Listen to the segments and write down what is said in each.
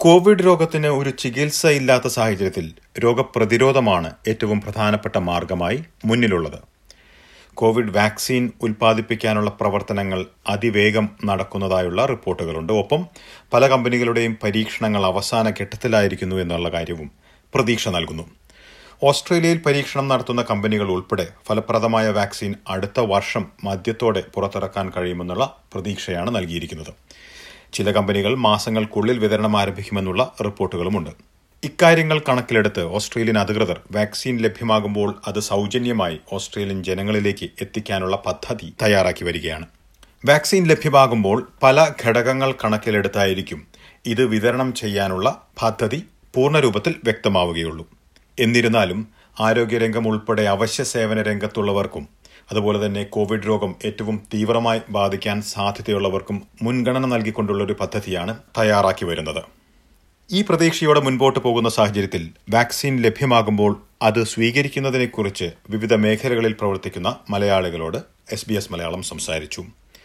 Covid രോഗത്തിന് ഒരു ചികിത്സ ഇല്ലാത്ത സാഹചര്യത്തിൽ രോഗപ്രതിരോധമാണ് ഏറ്റവും പ്രധാനപ്പെട്ട മാർഗമായി മുന്നിലുള്ളത് കോവിഡ് വാക്സിൻ ഉൽപ്പാദിപ്പിക്കാനുള്ള പ്രവർത്തനങ്ങൾ അതിവേഗം നടക്കുന്നതായുള്ള റിപ്പോർട്ടുകളുണ്ട് ഒപ്പം പല കമ്പനികളുടെയും പരീക്ഷണങ്ങൾ അവസാന ഘട്ടത്തിലായിരിക്കുന്നു എന്നുള്ള കാര്യവും പ്രതീക്ഷ നൽകുന്നു ഓസ്ട്രേലിയയിൽ പരീക്ഷണം നടത്തുന്ന കമ്പനികൾ ഉൾപ്പെടെ ഫലപ്രദമായ വാക്സിൻ അടുത്ത വർഷം മധ്യത്തോടെ പുറത്തിറക്കാൻ കഴിയുമെന്നുള്ള പ്രതീക്ഷയാണ് നൽകിയിരിക്കുന്നത് ചില കമ്പനികൾ മാസങ്ങൾക്കുള്ളിൽ വിതരണം ആരംഭിക്കുമെന്നുള്ള റിപ്പോർട്ടുകളുമുണ്ട് ഇക്കാര്യങ്ങൾ കണക്കിലെടുത്ത് ഓസ്ട്രേലിയൻ അധികൃതർ വാക്സിൻ ലഭ്യമാകുമ്പോൾ അത് സൗജന്യമായി ഓസ്ട്രേലിയൻ ജനങ്ങളിലേക്ക് എത്തിക്കാനുള്ള പദ്ധതി തയ്യാറാക്കി വരികയാണ് വാക്സിൻ ലഭ്യമാകുമ്പോൾ പല ഘടകങ്ങൾ കണക്കിലെടുത്തായിരിക്കും ഇത് വിതരണം ചെയ്യാനുള്ള പദ്ധതി പൂർണ്ണരൂപത്തിൽ വ്യക്തമാവുകയുള്ളൂ എന്നിരുന്നാലും ആരോഗ്യരംഗം ഉൾപ്പെടെ അവശ്യ സേവന രംഗത്തുള്ളവർക്കും അതുപോലെ തന്നെ കോവിഡ് രോഗം ഏറ്റവും തീവ്രമായി ബാധിക്കാൻ സാധ്യതയുള്ളവർക്കും മുൻഗണന നൽകിക്കൊണ്ടുള്ള ഒരു പദ്ധതിയാണ് തയ്യാറാക്കി വരുന്നത് ഈ പ്രതീക്ഷയോടെ മുൻപോട്ട് പോകുന്ന സാഹചര്യത്തിൽ വാക്സിൻ ലഭ്യമാകുമ്പോൾ അത് സ്വീകരിക്കുന്നതിനെക്കുറിച്ച് വിവിധ മേഖലകളിൽ പ്രവർത്തിക്കുന്ന മലയാളികളോട് എസ് ബി എസ് മലയാളം സംസാരിച്ചു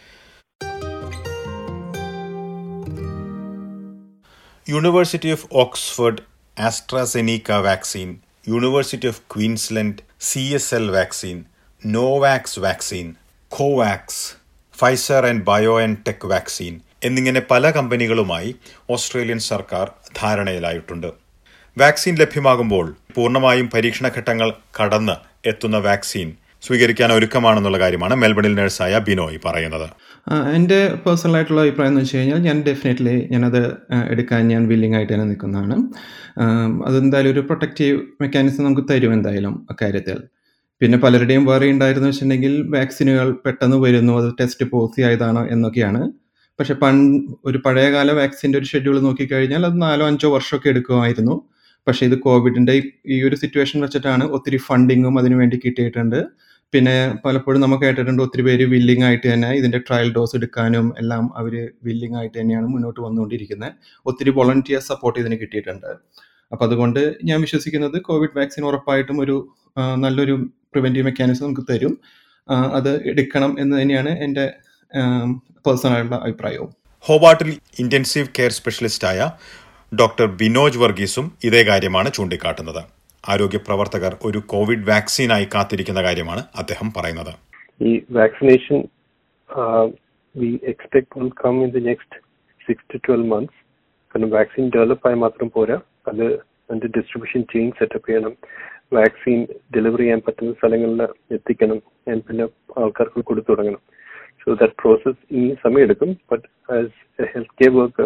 university of Oxford AstraZeneca vaccine university of Queensland C S L vaccine Novavax vaccine Covax Pfizer and bio and tech vaccine എന്നിങ്ങനെ പല കമ്പനികളുമായി ഓസ്ട്രേലിയൻ സർക്കാർ ധാരണയിലായിട്ടുണ്ട് വാക്സിൻ ലഭ്യമാകുമ്പോൾ പൂർണ്ണമായും പരീക്ഷണഘട്ടങ്ങൾ കടന്ന് എത്തുന്ന വാക്സിൻ സ്വീകരിക്കാൻ ഒരുക്കമാണെന്നുള്ള കാര്യമാണ് മെൽബണിൽ നഴ്സായ ബിനോയ് പറയുന്നത് എൻ്റെ പേഴ്സണൽ ആയിട്ടുള്ള അഭിപ്രായം എന്ന് വെച്ച് കഴിഞ്ഞാൽ ഞാൻ ഡെഫിനറ്റ്ലി ഞാനത് എടുക്കാൻ ഞാൻ വില്ലിംഗ് ആയിട്ട് തന്നെ നിൽക്കുന്നതാണ് അതെന്തായാലും ഒരു പ്രൊട്ടക്റ്റീവ് മെക്കാനിസം നമുക്ക് തരും എന്തായാലും അക്കാര്യത്തിൽ പിന്നെ പലരുടെയും വേറെ ഉണ്ടായിരുന്നു വെച്ചിട്ടുണ്ടെങ്കിൽ വാക്സിനുകൾ പെട്ടെന്ന് വരുന്നു അത് ടെസ്റ്റ് പോസി ആയതാണോ എന്നൊക്കെയാണ് പക്ഷെ പൺ ഒരു പഴയകാല വാക്സിൻ്റെ ഒരു ഷെഡ്യൂൾ നോക്കിക്കഴിഞ്ഞാൽ അത് നാലോ അഞ്ചോ വർഷമൊക്കെ എടുക്കുമായിരുന്നു പക്ഷേ ഇത് കോവിഡിൻ്റെ ഈ ഒരു സിറ്റുവേഷൻ വെച്ചിട്ടാണ് ഒത്തിരി ഫണ്ടിങ്ങും അതിനു വേണ്ടി കിട്ടിയിട്ടുണ്ട് പിന്നെ പലപ്പോഴും നമുക്ക് കേട്ടിട്ടുണ്ട് ഒത്തിരി പേര് വില്ലിംഗ് ആയിട്ട് തന്നെ ഇതിൻ്റെ ട്രയൽ ഡോസ് എടുക്കാനും എല്ലാം അവർ വില്ലിംഗ് ആയിട്ട് തന്നെയാണ് മുന്നോട്ട് വന്നുകൊണ്ടിരിക്കുന്നത് ഒത്തിരി വോളണ്ടിയർ സപ്പോർട്ട് ഇതിന് കിട്ടിയിട്ടുണ്ട് അപ്പോൾ അതുകൊണ്ട് ഞാൻ വിശ്വസിക്കുന്നത് കോവിഡ് വാക്സിൻ ഉറപ്പായിട്ടും ഒരു നല്ലൊരു പ്രിവെൻറ്റീവ് മെക്കാനിസം നമുക്ക് തരും അത് എടുക്കണം എന്ന് തന്നെയാണ് എൻ്റെ പേഴ്സണലായിട്ടുള്ള അഭിപ്രായവും ഹോബാട്ടിൽ ഇന്റൻസീവ് കെയർ സ്പെഷ്യലിസ്റ്റായ ഡോക്ടർ ബിനോജ് വർഗീസും ഇതേ കാര്യമാണ് ചൂണ്ടിക്കാട്ടുന്നത് ആരോഗ്യ പ്രവർത്തകർ ഒരു കോവിഡ് വാക്സിനായി കാത്തിരിക്കുന്ന കാര്യമാണ് അദ്ദേഹം പറയുന്നത് ഈ vaccination we expect will come in the next six to twelve months കാരണം വാക്സിൻ ഡെവലപ്പ് ആയി മാത്രം പോരാ അത് അതിന്റെ ഡിസ്ട്രിബ്യൂഷൻ ചെയിൻ സെറ്റപ്പ് ചെയ്യണം വാക്സിൻ ഡെലിവറി ചെയ്യാൻ പറ്റുന്ന സ്ഥലങ്ങളിൽ എത്തിക്കണം പിന്നെ ആൾക്കാർക്ക് കൊടുത്തു തുടങ്ങണം സോ ദാറ്റ് പ്രോസസ് ഇനി സമയമെടുക്കും but as a health care worker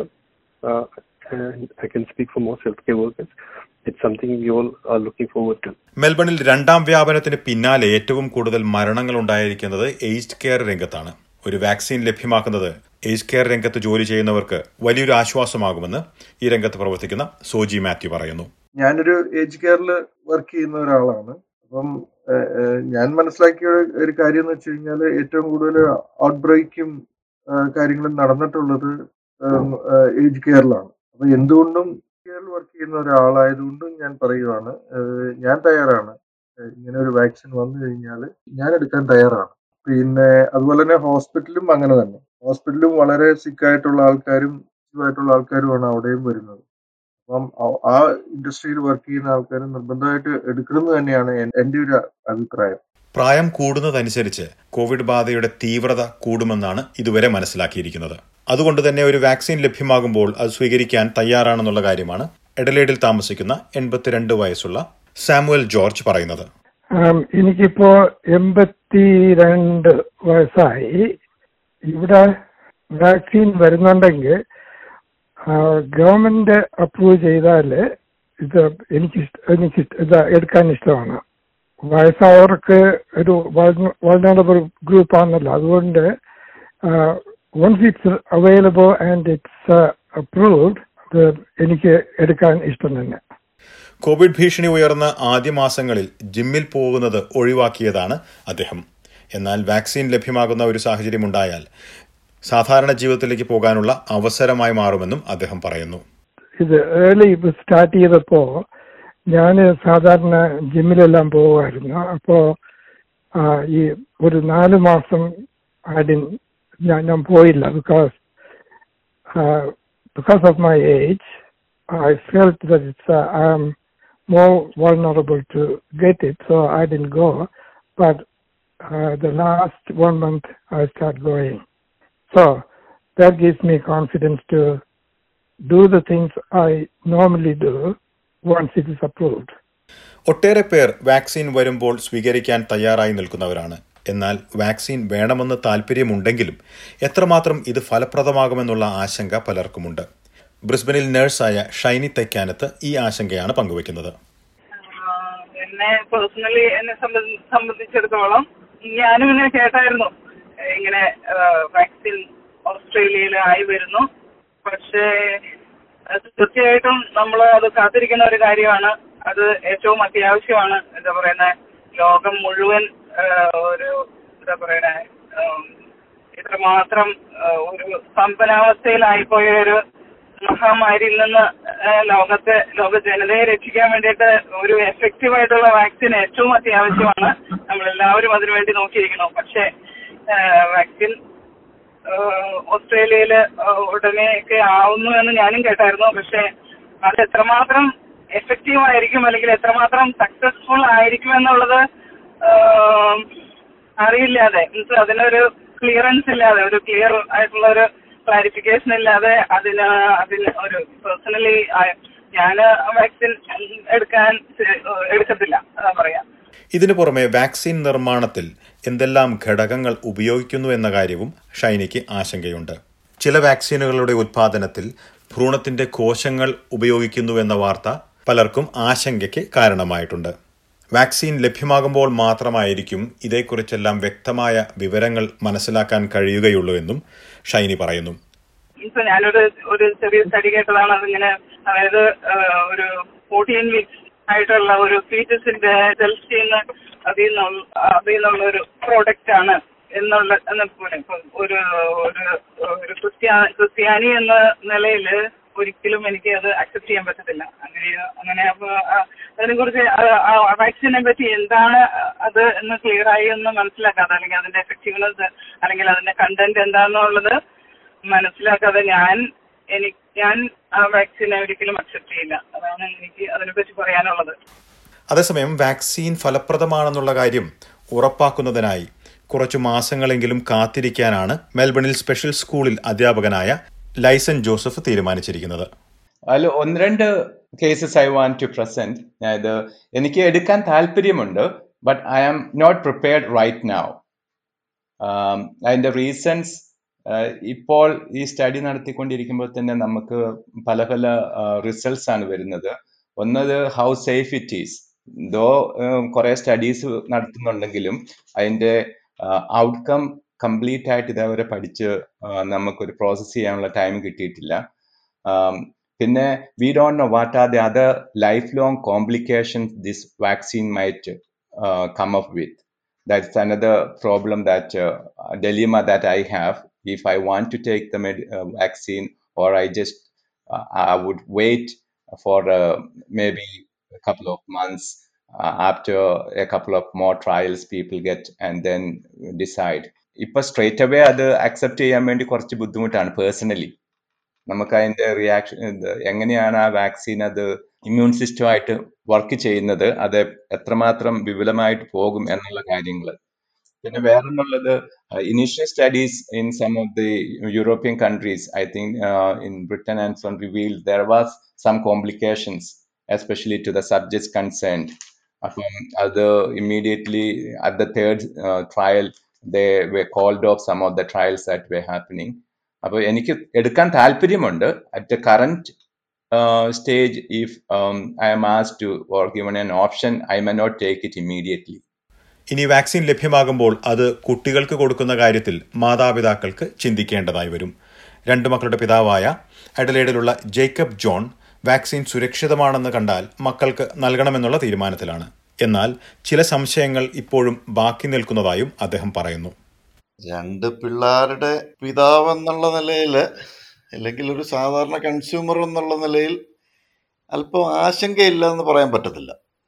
I can speak for most health care workers it's something we all are looking forward to മെൽബണിൽ രണ്ടാം വ്യാപനത്തിന് പിന്നാലെ ഏറ്റവും കൂടുതൽ മരണങ്ങൾ ഉണ്ടായിരിക്കുന്നത് എയ്സ്ഡ് കെയർ രംഗത്താണ് ഒരു വാക്സിൻ ലഭ്യമാക്കുന്നത് ഏജ് കെയർ രംഗത്ത് ജോലി ചെയ്യുന്നവർക്ക് വലിയൊരു ആശ്വാസമാകുമെന്ന് ഈ രംഗത്ത് പ്രവർത്തിക്കുന്ന സോജി മാത്യു പറയുന്നു ഞാനൊരു ഏജ് കെയറിൽ വർക്ക് ചെയ്യുന്ന ഒരാളാണ് അപ്പം ഞാൻ മനസ്സിലാക്കിയ ഒരു കാര്യം എന്ന് വെച്ച് കഴിഞ്ഞാൽ ഏറ്റവും കൂടുതൽ ഔട്ട് ബ്രേക്കും കാര്യങ്ങളും നടന്നിട്ടുള്ളത് ഏജ് കെയറിലാണ് അപ്പൊ എന്തുകൊണ്ടും കെയറിൽ വർക്ക് ചെയ്യുന്ന ഒരാളായതുകൊണ്ടും ഞാൻ പറയുവാണ് ഞാൻ തയ്യാറാണ് ഇങ്ങനെ ഒരു വാക്സിൻ വന്നു കഴിഞ്ഞാൽ ഞാൻ എടുക്കാൻ തയ്യാറാണ് പിന്നെ അതുപോലെ തന്നെ ഹോസ്പിറ്റലും അങ്ങനെ തന്നെ ഹോസ്പിറ്റലും വളരെ സിക്കായിട്ടുള്ള ആൾക്കാരും ആയിട്ടുള്ള ആൾക്കാരുമാണ് അവിടെയും വരുന്നത് അപ്പം ആ ഇൻഡസ്ട്രിയിൽ വർക്ക് ചെയ്യുന്ന ആൾക്കാർ നിർബന്ധമായിട്ട് എടുക്കണമെന്ന് തന്നെയാണ് എൻ്റെ ഒരു അഭിപ്രായം പ്രായം കൂടുന്നതനുസരിച്ച് കോവിഡ് ബാധയുടെ തീവ്രത കൂടുമെന്നാണ് ഇതുവരെ മനസ്സിലാക്കിയിരിക്കുന്നത് അതുകൊണ്ട് തന്നെ ഒരു വാക്സിൻ ലഭ്യമാകുമ്പോൾ അത് സ്വീകരിക്കാൻ തയ്യാറാണെന്നുള്ള കാര്യമാണ് എഡലേഡിൽ താമസിക്കുന്ന എൺപത്തിരണ്ട് വയസ്സുള്ള സാമുവൽ ജോർജ് പറയുന്നത് എനിക്കിപ്പോ എൺപത്തിരണ്ട് വയസ്സായി ഇവിടെ വാക്സിൻ വരുന്നുണ്ടെങ്കിൽ ഗവൺമെന്റ് അപ്രൂവ് ചെയ്താൽ ഇത് എനിക്ക് എനിക്ക് ഇത് എടുക്കാൻ ഇഷ്ടമാണ് വയസ്സായവർക്ക് ഒരു വൾണറബിൾ ഗ്രൂപ്പാണല്ലോ അതുകൊണ്ട് once it's available and it's approved അത് എനിക്ക് എടുക്കാൻ ഇഷ്ടം തന്നെ കോവിഡ് ഭീഷണി ഉയർന്ന ആദ്യ മാസങ്ങളിൽ ജിമ്മിൽ പോകുന്നത് ഒഴിവാക്കിയതാണ് അദ്ദേഹം എന്നാൽ വാക്സിൻ ലഭ്യമാകുന്ന ഒരു സാഹചര്യം ഉണ്ടായാൽ സാധാരണ ജീവിതത്തിലേക്ക് പോകാനുള്ള അവസരമായി മാറുമെന്നും അദ്ദേഹം പറയുന്നു ഇത് ഏർലി സ്റ്റാർട്ട് ചെയ്തപ്പോ ഞാൻ സാധാരണ ജിമ്മിലെല്ലാം പോകുമായിരുന്നു അപ്പോ ഈ ഒരു നാല് മാസം ആദ്യം ഞാൻ ഞാൻ പോയില്ല because because of my age I felt that it's uh, I am more vulnerable to get it, so I didn't go. But uh, the last one month, I start going. So that gives me confidence to do the things I normally do once it is approved. ഒട്ടേറെ പേർ vaccine വരുമ്പോൾ സ്വീകരിക്കാൻ തയ്യാറായി നിൽക്കുന്നവരാണ് എന്നാൽ vaccine വേണമെന്ന് താല്പര്യമുണ്ടെങ്കിലും എത്രമാത്രം ഇത് ഫലപ്രദമാകുമെന്നുള്ള ആശങ്ക പലർക്കുമുണ്ട് ബ്രിസ്ബനിൽ നഴ്സായ ഷൈനി തെക്കാനത്ത് ഈ ആശങ്കയാണ് പങ്കുവയ്ക്കുന്നത് ആഹ് എന്നെ പേഴ്സണലി എന്നെ സംബന്ധി- സംബന്ധിച്ചിടത്തോളം ഞാനും ഇങ്ങനെ കേട്ടായിരുന്നു ഇങ്ങനെ വാക്സിൻ ഓസ്ട്രേലിയയിൽ ആയി വരുന്നു പക്ഷേ അത് തീർച്ചയായിട്ടും നമ്മൾ അത് കാത്തിരിക്കുന്ന ഒരു കാര്യമാണ് അത് ഏറ്റവും അത്യാവശ്യമാണ് എന്താ പറയുന്ന ലോകം മുഴുവൻ ആഹ് ഒരു എന്താ പറയണേ ആഹ് ഇത്രമാത്രം ആഹ് ഒരു സ്തംഭനാവസ്ഥയിലായിപ്പോയ ഒരു മഹാമാരിയിൽ നിന്ന് ഏഹ് ലോകത്തെ ലോക ജനതയെ രക്ഷിക്കാൻ വേണ്ടിയിട്ട് ഒരു എഫക്റ്റീവ് ആയിട്ടുള്ള വാക്സിൻ ഏറ്റവും അത്യാവശ്യമാണ് നമ്മളെല്ലാവരും അതിനുവേണ്ടി നോക്കിയിരിക്കണം പക്ഷേ വാക്സിൻ ഓസ്ട്രേലിയയില് ഉടനെയൊക്കെ ആവുന്നു എന്ന് ഞാനും കേട്ടായിരുന്നു പക്ഷേ അത് എത്രമാത്രം എഫക്റ്റീവ് ആയിരിക്കും അല്ലെങ്കിൽ എത്രമാത്രം സക്സസ്ഫുൾ ആയിരിക്കും എന്നുള്ളത് ആഹ് അറിയില്ലാതെ മീൻസ് അതിനൊരു ക്ലിയറൻസ് ഇല്ലാതെ ഒരു ക്ലിയർ ആയിട്ടുള്ള ഒരു ക്ലാരിഫിക്കേഷൻ ഇല്ലാതെ അതിന് അതിന് ഒരു പേഴ്സണലി ഞാൻ വാക്സിൻ എടുക്കാൻ ചെ- എടുക്കത്തില്ല അതാ പറയാം ഇതിനു പുറമെ വാക്സിൻ നിർമ്മാണത്തിൽ എന്തെല്ലാം ഘടകങ്ങൾ ഉപയോഗിക്കുന്നു എന്ന കാര്യവും ഷൈനിക്ക് ആശങ്കയുണ്ട് ചില വാക്സിനുകളുടെ ഉത്പാദനത്തിൽ ഭ്രൂണത്തിന്റെ കോശങ്ങൾ ഉപയോഗിക്കുന്നു എന്ന വാർത്ത പലർക്കും ആശങ്കയ്ക്ക് കാരണമായിട്ടുണ്ട് വാക്സിൻ ലഭ്യമാകുമ്പോൾ മാത്രമായിരിക്കും ഇതേക്കുറിച്ചെല്ലാം വ്യക്തമായ വിവരങ്ങൾ മനസ്സിലാക്കാൻ കഴിയുകയുള്ളൂ എന്നും ഷൈനി പറയുന്നു ഇപ്പൊ ഞാനൊരു ഒരു ചെറിയ സ്റ്റഡി കേട്ടതാണ് അതിങ്ങനെ അതായത് ആഹ്, ഒരു ഫോർട്ടീൻ വീക്സ് ആയിട്ടുള്ള ഒരു ഫീറ്റസിന്റെ സെൽസ്റ്റീന്ന് അതിൽ നിന്നുള്ള അതിൽ നിന്നുള്ള ഒരു പ്രോഡക്റ്റ് ആണ് എന്നുള്ള എന്ന് പോലെ ഇപ്പൊ ഒരു ഒരു ഒരു ക്രിസ്ത്യാ ക്രിസ്ത്യാനി എന്ന നിലയിൽ ഒരിക്കലും എനിക്ക് അത് അക്സെപ്റ്റ് ചെയ്യാൻ പറ്റത്തില്ല അങ്ങനെ അങ്ങനെ അപ്പൊ അതിനെ കുറിച്ച് വാക്സിനെ പറ്റി എന്താണ് അത് എന്ന് ക്ലിയർ ആയി ഒന്ന് മനസ്സിലാക്കാതെ അല്ലെങ്കിൽ അതിന്റെ എഫക്റ്റീവ്നെസ് അല്ലെങ്കിൽ അതിന്റെ കണ്ടന്റ് എന്താണെന്നുള്ളത് മനസ്സിലാക്കാതെ ഞാൻ എനിക്ക് ഞാൻ ആ വാക്സിനെ ഒരിക്കലും അക്സെപ്റ്റ് ചെയ്യില്ല അതാണ് എനിക്ക് അതിനെപ്പറ്റി പറയാനുള്ളത് അതേസമയം വാക്സിൻ ഫലപ്രദമാണെന്നുള്ള കാര്യം ഉറപ്പാക്കുന്നതിനായി കുറച്ചു മാസങ്ങളെങ്കിലും കാത്തിരിക്കാനാണ് മെൽബണിൽ സ്പെഷ്യൽ സ്കൂളിൽ അധ്യാപകനായ ലൈസൻ ജോസഫ് തീരുമാനിച്ചിരിക്കുന്നത് അതിൽ ഒന്ന് രണ്ട് cases I want to present അതായത് എനിക്ക് എടുക്കാൻ താല്പര്യമുണ്ട് but I am not prepared right now അതിന്റെ റീസൺസ് ഇപ്പോൾ ഈ സ്റ്റഡി നടത്തിക്കൊണ്ടിരിക്കുമ്പോൾ തന്നെ നമുക്ക് പല പല റിസൾട്ട്സ് ആണ് വരുന്നത് ഒന്നത് how safe it is though കുറെ സ്റ്റഡീസ് നടത്തുന്നുണ്ടെങ്കിലും അതിന്റെ ഔട്ട്കം കംപ്ലീറ്റ് ആയിട്ട് ഇതേവരെ പഠിച്ച് ആ, നമുക്കൊരു പ്രോസസ് ചെയ്യാനുള്ള ടൈം കിട്ടിയിട്ടില്ല Um, പിന്നെ we don't know what are the other life long complications this vaccine might come up with that's another problem that uh, dilemma that I have. If I want to take the med- uh, vaccine, or I just uh, I would wait for uh, maybe a couple of months uh, after a couple of more trials people get and then decide. ഇപ്പൊ straight away അത് accept ചെയ്യാൻ വേണ്ടി കുറച്ച് ബുദ്ധിമുട്ടാണ് personally നമുക്ക് അതിന്റെ reaction എങ്ങനെയാണ് ആ വാക്സിൻ അത് ഇമ്മ്യൂൺ സിസ്റ്റമായിട്ട് വർക്ക് ചെയ്യുന്നത് അത് എത്രമാത്രം വിപുലമായിട്ട് പോകും എന്നുള്ള കാര്യങ്ങൾ പിന്നെ വേറൊന്നുള്ളത് initial studies in some of the European countries I think in Britain and some reveal there was some complications especially to the subjects concerned അപ്പം അത് immediately at the third trial they were called off some of the trials that were happening അപ്പോൾ എനിക്ക് എടുക്കാൻ താല്പര്യമുണ്ട് at the current stage if I am ആസ് to or given an option I may not take it immediately ഇനി vaccine ലഭ്യമാകുമ്പോൾ അത് കുട്ടികൾക്ക് കൊടുക്കുന്ന കാര്യത്തിൽ മാതാപിതാക്കൾക്ക് ചിന്തിക്കേണ്ടതായി വരും രണ്ട് മക്കളുടെ പിതാവായ അഡലേഡിലുള്ള ജേക്കബ് ജോൺ വാക്സിൻ സുരക്ഷിതമാണെന്ന് കണ്ടാൽ മക്കൾക്ക് നൽകണമെന്നുള്ള തീരുമാനത്തിലാണ് എന്നാൽ ചില സംശയങ്ങൾ ഇപ്പോഴും ബാക്കി നിൽക്കുന്നതായും അദ്ദേഹം പറയുന്നു രണ്ട് പിള്ളേരുടെ പിതാവ് എന്നുള്ള നിലയിൽ അല്ലെങ്കിൽ ഒരു സാധാരണ കൺസ്യൂമർ എന്നുള്ള നിലയിൽ അല്പം ആശങ്കയില്ല എന്ന് പറയാൻ പറ്റത്തില്ല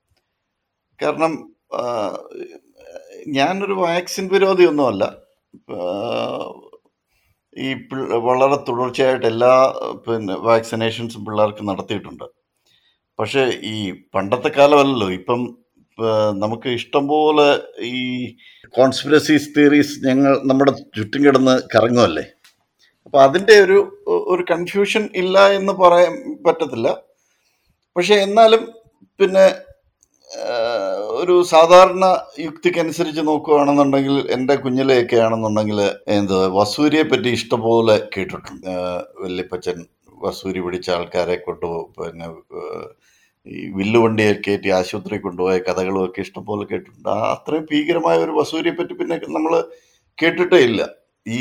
കാരണം ആ, ഞാനൊരു വാക്സിൻ വിരോധിയൊന്നുമല്ല ആ, ഈ പിള്ള- വളരെ തുടർച്ചയായിട്ട് എല്ലാ പിന്നെ വാക്സിനേഷൻസും പിള്ളേർക്ക് നടത്തിയിട്ടുണ്ട് പക്ഷേ ഈ പണ്ടത്തെ കാലമല്ലല്ലോ ഇപ്പം ആ, നമുക്ക് ഇഷ്ടംപോലെ ഈ കോൺസ്പിറസീസ് തിയറീസ് ഞങ്ങൾ നമ്മുടെ ചുറ്റും കിടന്ന് കറങ്ങുമല്ലേ അപ്പോൾ അതിൻ്റെ ഒരു ഒരു കൺഫ്യൂഷൻ ഇല്ല എന്ന് പറയാൻ പറ്റത്തില്ല പക്ഷെ എന്നാലും പിന്നെ ആ, ഒരു സാധാരണ യുക്തിക്കനുസരിച്ച് നോക്കുകയാണെന്നുണ്ടെങ്കിൽ എൻ്റെ കുഞ്ഞിലെയൊക്കെ ആണെന്നുണ്ടെങ്കിൽ എന്ത് വസൂരിയെ പറ്റി ഇഷ്ടംപോലെ കേട്ടിട്ടുണ്ട് ആ, വല്യപ്പച്ചൻ വസൂരി പിടിച്ച ആൾക്കാരെ കൊണ്ട് പിന്നെ ആ, ഈ വില്ലുവണ്ടിയെ കയറ്റി ആശുപത്രി കൊണ്ടുപോയ കഥകളും ഒക്കെ ഇഷ്ടംപോലെ കേട്ടിട്ടുണ്ട് ആ അത്രയും ഭീകരമായ ഒരു വസൂരിയെ പറ്റി പിന്നെ നമ്മൾ കേട്ടിട്ടേ ഇല്ല ഈ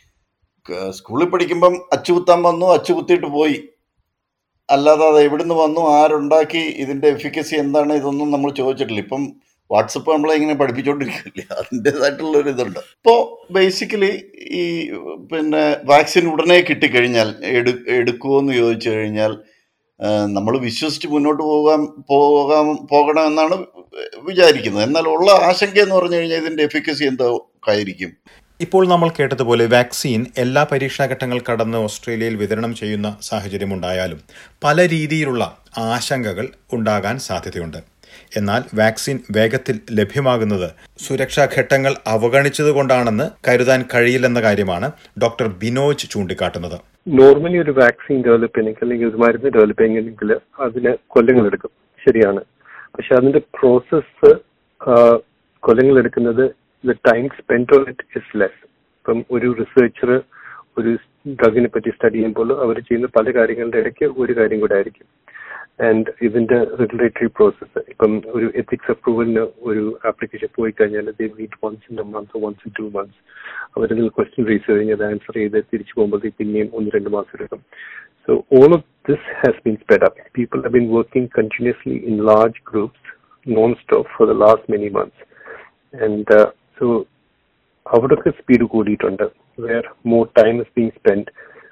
ക- സ്കൂളിൽ പഠിക്കുമ്പം അച്ചുകുത്താൻ വന്നു അച്ചുകുത്തിയിട്ട് പോയി അല്ലാതെ അത് എവിടുന്ന് വന്നു ആരുണ്ടാക്കി ഇതിന്റെ എഫിക്കസി എന്താണ് ഇതൊന്നും നമ്മൾ ചോദിച്ചിട്ടില്ല ഇപ്പം വാട്സപ്പ് നമ്മളെ ഇങ്ങനെ പഠിപ്പിച്ചുകൊണ്ടിരിക്കില്ലേ അതിൻ്റെതായിട്ടുള്ള ഒരു ഇതുണ്ട് ഇപ്പോൾ ബേസിക്കലി ഈ പിന്നെ വാക്സിൻ ഉടനെ കിട്ടിക്കഴിഞ്ഞാൽ എടു എടുക്കുമോ എന്ന് ചോദിച്ചു കഴിഞ്ഞാൽ നമ്മൾ വിശ്വസിച്ച് മുന്നോട്ട് പോകാൻ പോകാൻ പോകണമെന്നാണ് വിചാരിക്കുന്നത് എന്നാൽ ഉള്ള ആശങ്ക എന്ന് പറഞ്ഞു കഴിഞ്ഞാൽ ഇതിന്റെ എഫിക്കസി എന്തോ ആയിരിക്കും ഇപ്പോൾ നമ്മൾ കേട്ടതുപോലെ വാക്സിൻ എല്ലാ പരീക്ഷാഘട്ടങ്ങൾ കടന്ന് ഓസ്ട്രേലിയയിൽ വിതരണം ചെയ്യുന്ന സാഹചര്യമുണ്ടായാലും പല രീതിയിലുള്ള ആശങ്കകൾ ഉണ്ടാകാൻ സാധ്യതയുണ്ട് എന്നാൽ വാക്സിൻ വേഗത്തിൽ ലഭ്യമാകുന്നത് സുരക്ഷാ ഘട്ടങ്ങൾ അവഗണിച്ചതുകൊണ്ടാണെന്ന് കരുതാൻ കഴിയില്ലെന്ന കാര്യമാണ് ഡോക്ടർ ബിനോജ് ചൂണ്ടിക്കാട്ടുന്നത് നോർമലി ഒരു വാക്സിൻ ഡെവലപ്പ് ചെയ്യണമെങ്കിൽ അല്ലെങ്കിൽ ഒരു മരുന്ന് ഡെവലപ്പ് ചെയ്യണമെങ്കിൽ അതിന് കൊല്ലങ്ങൾ എടുക്കും ശരിയാണ് പക്ഷെ അതിന്റെ പ്രോസസ്സ് കൊല്ലങ്ങൾ എടുക്കുന്നത് the time spend on it is less ഇപ്പം ഒരു റിസർച്ചർ ഒരു ഡ്രഗിനെ പറ്റി സ്റ്റഡി ചെയ്യുമ്പോൾ അവർ ചെയ്യുന്ന പല കാര്യങ്ങളുടെ ഇടയ്ക്ക് ഒരു കാര്യം കൂടെ ആയിരിക്കും ആൻഡ് ഇതിന്റെ റെഗുലേറ്ററി പ്രോസസ്സ് ഇപ്പം ഒരു എത്തിക്സ് അപ്രൂവലിന് ഒരു ആപ്ലിക്കേഷൻ പോയി കഴിഞ്ഞാൽ they meet once in a month once in two months അവരതിൽ ക്വസ്റ്റ്യൻ റേസ് കഴിഞ്ഞ് അത് ആൻസർ ചെയ്ത് തിരിച്ചു പോകുമ്പോഴത്തേക്ക് പിന്നെയും ഒന്ന് രണ്ട് മാസം എടുക്കും so all of this has been sped up people have been working continuously in large groups non stop for the last many months and so അവിടൊക്കെ സ്പീഡ് കൂടിയിട്ടുണ്ട് where more time is being spend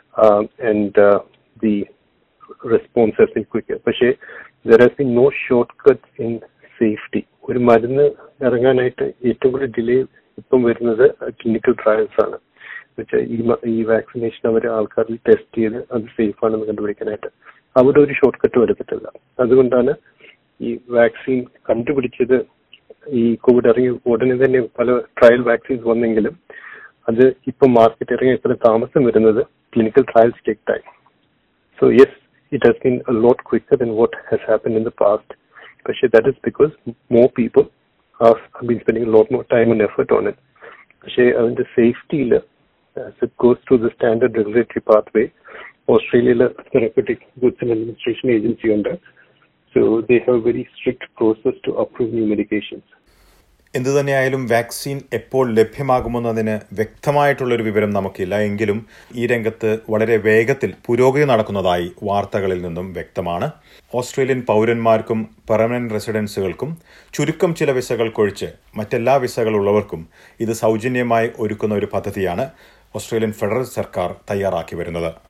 and the response has been quicker പക്ഷേ there has been no short cut in safety ഒരു മരുന്ന് ഇറങ്ങാനായിട്ട് ഏറ്റവും കൂടുതൽ delay ഇപ്പം വരുന്നത് clinical trials ആണ് വെച്ചാൽ ഈ മ- ഈ വാക്സിനേഷൻ അവർ ആൾക്കാരിൽ ടെസ്റ്റ് ചെയ്ത് അത് സേഫ് ആണെന്ന് കണ്ടുപിടിക്കാനായിട്ട് അവിടെ ഒരു ഷോർട്ട് കട്ട് വരുത്തിട്ടില്ല അതുകൊണ്ടാണ് ഈ വാക്സിൻ കണ്ടുപിടിച്ചത് ഈ കോവിഡ് ഇറങ്ങി ഉടനെ തന്നെ പല ട്രയൽ വാക്സിൻസ് വന്നെങ്കിലും അത് ഇപ്പൊ മാർക്കറ്റ് ഇറങ്ങി ഇത്ര താമസം വരുന്നത് clinical trials take time So yes, it has been a lot quicker than what has happened in the past. പക്ഷേ that is because more people have been spending a lot more time and effort on it. പക്ഷേ അതിന്റെ സേഫ്റ്റിയിൽ as it goes through the standard regulatory pathway, ഓസ്ട്രേലിയയിൽ therapeutic goods and administration agency ഉണ്ട് so they have very strict process to approve new medications എന്തുതന്നെയായാലും vaccine എപ്പോൾ ലഭ്യമാകുമെന്നതിന് വ്യക്തമായിട്ടുള്ളൊരു വിവരം നമുക്കില്ല എങ്കിലും ഈ രംഗത്ത് വളരെ വേഗത്തിൽ പുരോഗതി നടക്കുന്നതായി വാർത്തകളിൽ നിന്നും വ്യക്തമാണ് ഓസ്ട്രേലിയൻ പൗരന്മാർക്കും പെർമനന്റ് റെസിഡൻസുകൾക്കും ചുരുക്കം ചില വിസകൾക്കൊഴിച്ച് മറ്റെല്ലാ വിസകളുള്ളവർക്കും ഇത് സൗജന്യമായി ഒരുക്കുന്ന ഒരു പദ്ധതിയാണ് ഓസ്ട്രേലിയൻ ഫെഡറൽ സർക്കാർ തയ്യാറാക്കി വരുന്നത്